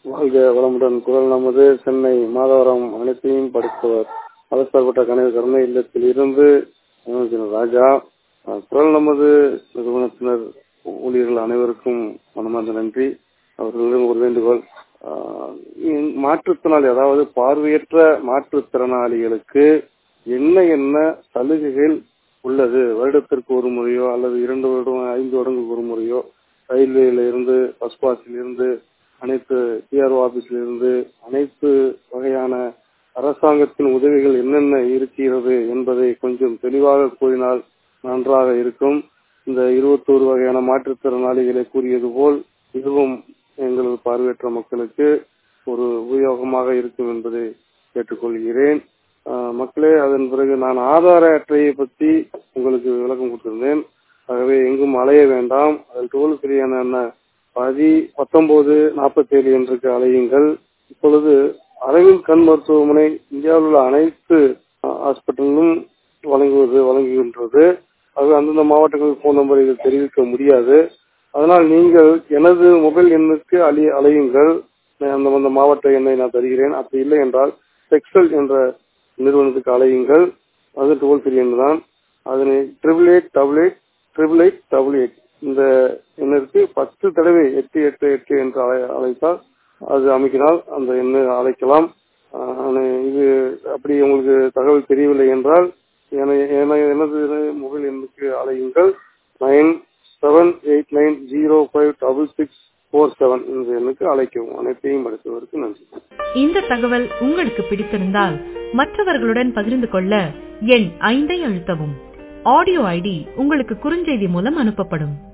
வாழ்க வளமுடன் குரல் நமது சென்னை மாதவரம் அனைத்தையும் படித்தவர் மதசார்பற்ற கணித கருணை இல்லத்தில் இருந்து ராஜா அஹ், குரல் நமது நிறுவனத்தினர் ஊழியர்கள் அனைவருக்கும் மனமார்ந்த நன்றி அவர்களிடம் ஒரு வேண்டுகோள் அஹ், இந் மாற்றுத்திறனாளி அதாவது பார்வையற்ற மாற்றுத்திறனாளிகளுக்கு என்ன என்ன சலுகைகள் உள்ளது வருடத்திற்கு ஒரு முறையோ அல்லது இரண்டு வருடம் ஐந்து வருடங்களுக்கு ஒரு முறையோ ரயில்வேல இருந்து பஸ் பாஸில் இருந்து அனைத்து டிஆர்ஓ ஆபீஸ்ல இருந்து அனைத்து வகையான அரசாங்கத்தின் உதவிகள் என்னென்ன இருக்கிறது என்பதை கொஞ்சம் தெளிவாக கூறினால் நன்றாக இருக்கும் இந்த இருபத்தோரு வகையான மாற்றுத்திறனாளிகளை கூறியது போல் இதுவும் எங்களது பார்வையற்ற மக்களுக்கு ஒரு உபயோகமாக இருக்கும் என்பதை கேட்டுக்கொள்கிறேன் ஆஹ் மக்களே அதன் பிறகு நான் ஆதார அட்டையை பற்றி உங்களுக்கு விளக்கம் கொடுத்திருந்தேன் ஆகவே எங்கும் அலைய வேண்டாம் அதில் டோல் ஃப்ரீயான என்ன பதி பத்தொன்பது நாற்பத்தி ஏழு என்று அலையுங்கள் இப்பொழுது அரவிந்த் கண் மருத்துவமனை இந்தியாவில் உள்ள அனைத்து ஹாஸ்பிட்டலும் வழங்குவது வழங்குகின்றது அது அந்தந்த மாவட்டங்களுக்கு போன் நம்பர் இதில் தெரிவிக்க முடியாது அதனால் நீங்கள் எனது மொபைல் எண்ணுக்கு அழி அலையுங்கள் அந்த அந்த மாவட்ட எண்ணை நான் தருகிறேன் அப்படி இல்லை என்றால் டெக்ஸ்டல் என்ற நிறுவனத்துக்கு அலையுங்கள் அது டோல் ஃப்ரீ எண் தான் அதனை triple eight double eight triple eight double eight இந்த எண்ணிற்கு பத்து தடவை எட்டு எட்டு எட்டு என்று அழை- அழைத்தால் அது அமைக்கினால் அந்த எண்ணை அழைக்கலாம் ஆஹ் இது அப்படி உங்களுக்கு தகவல் தெரியவில்லை என்றால் என- என- எனது மொபைல் எண்ணுக்கு அழையுங்கள் nine seven eight nine zero five double six four seven இந்த எண்ணுக்கு அழைக்கவும் அனைத்தையும் படித்தவருக்கு நன்றி இந்த தகவல் உங்களுக்கு பிடித்திருந்தால் மற்றவர்களுடன் பகிர்ந்து கொள்ள எண் ஐந்தை அழுத்தவும் ஆடியோ ஐடி உங்களுக்கு குறுஞ்செய்தி மூலம் அனுப்பப்படும்